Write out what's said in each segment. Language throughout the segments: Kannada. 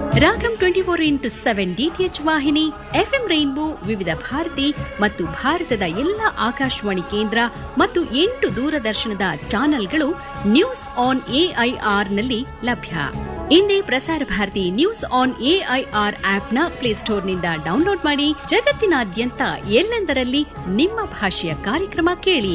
ರಾಗಂ twenty four into seven DTH ವಾಹಿನಿ ಎಫ್ಎಂ ರೈನ್ಬೋ ವಿವಿಧ ಭಾರತಿ ಮತ್ತು ಭಾರತದ ಎಲ್ಲ ಆಕಾಶವಾಣಿ ಕೇಂದ್ರ ಮತ್ತು ಎಂಟು ದೂರದರ್ಶನದ ಚಾನೆಲ್ಗಳು ನ್ಯೂಸ್ ಆನ್ ಎಐಆರ್ನಲ್ಲಿ ಲಭ್ಯ ಇಂದೇ Prasar Bharati news on AIR ಆಪ್ನ ಪ್ಲೇಸ್ಟೋರ್ನಿಂದ ಡೌನ್ಲೋಡ್ ಮಾಡಿ ಜಗತ್ತಿನಾದ್ಯಂತ ಎಲ್ಲೆಂದರಲ್ಲಿ ನಿಮ್ಮ ಭಾಷೆಯ ಕಾರ್ಯಕ್ರಮ ಕೇಳಿ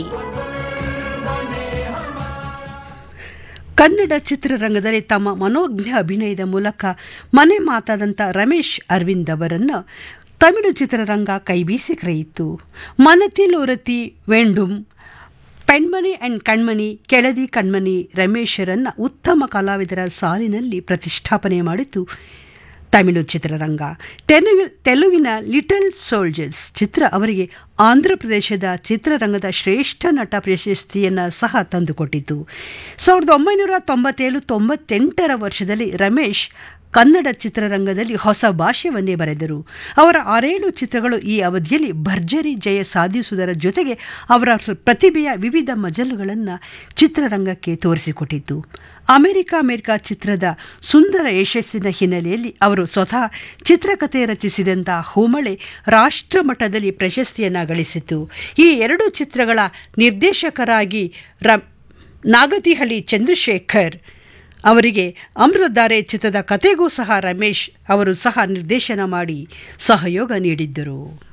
ಕನ್ನಡ ಚಿತ್ರರಂಗದಲ್ಲಿ ತಮ್ಮ ಮನೋಜ್ಞ ಅಭಿನಯದ ಮೂಲಕ ಮನೆ ಮಾತಾದಂಥ ರಮೇಶ್ ಅರವಿಂದ್ ಅವರನ್ನು ತಮಿಳು ಚಿತ್ರರಂಗ ಕೈಬೀಸಿ ಕರೆಯಿತು ಮನತಿಲ್ ಒರತಿ ವೆಂಡುಮ್ ಪೆಣ್ಮಣಿ ಅಂಡ್ ಕಣ್ಮಣಿ ಕೆಳದಿ ಕಣ್ಮಣಿ ರಮೇಶರನ್ನ ಉತ್ತಮ ಕಲಾವಿದರ ಸಾಲಿನಲ್ಲಿ ಪ್ರತಿಷ್ಠಾಪನೆ ಮಾಡಿತು ತಮಿಳು ಚಿತ್ರರಂಗ ತೆಲುಗು ತೆಲುಗಿನ ಲಿಟಲ್ ಸೋಲ್ಜರ್ಸ್ ಚಿತ್ರ ಅವರಿಗೆ ಆಂಧ್ರಪ್ರದೇಶದ ಚಿತ್ರರಂಗದ ಶ್ರೇಷ್ಠ ನಟ ಪ್ರಶಸ್ತಿಯನ್ನು ಸಹ ತಂದುಕೊಟ್ಟಿತು ಸಾವಿರದ ಒಂಬೈನೂರ ತೊಂಬತ್ತೇಳು ತೊಂಬತ್ತೆಂಟರ ವರ್ಷದಲ್ಲಿ ರಮೇಶ್ ಕನ್ನಡ ಚಿತ್ರರಂಗದಲ್ಲಿ ಹೊಸ ಭಾಷ್ಯವನ್ನೇ ಬರೆದರು ಅವರ ಆರೇಳು ಚಿತ್ರಗಳು ಈ ಅವಧಿಯಲ್ಲಿ ಭರ್ಜರಿ ಜಯ ಸಾಧಿಸುವುದರ ಜೊತೆಗೆ ಅವರ ಪ್ರತಿಭೆಯ ವಿವಿಧ ಮಜಲುಗಳನ್ನು ಚಿತ್ರರಂಗಕ್ಕೆ ತೋರಿಸಿಕೊಟ್ಟಿತು ಅಮೆರಿಕ ಅಮೆರಿಕ ಚಿತ್ರದ ಸುಂದರ ಯಶಸ್ಸಿನ ಹಿನ್ನೆಲೆಯಲ್ಲಿ ಅವರು ಸ್ವತಃ ಚಿತ್ರಕಥೆ ರಚಿಸಿದಂಥ ಹೂಮಳೆ ರಾಷ್ಟ್ರಮಟ್ಟದಲ್ಲಿ ಪ್ರಶಸ್ತಿಯನ್ನು ಗಳಿಸಿತು ಈ ಎರಡು ಚಿತ್ರಗಳ ನಿರ್ದೇಶಕರಾಗಿ ರ ನಾಗತಿಹಳ್ಳಿ ಚಂದ್ರಶೇಖರ್ ಅವರಿಗೆ ಅಮೃತಧಾರೆ ಚಿತ್ರದ ಕತೆಗೂ ಸಹ ರಮೇಶ್ ಅವರು ಸಹ ನಿರ್ದೇಶನ ಮಾಡಿ ಸಹಯೋಗ ನೀಡಿದ್ದರು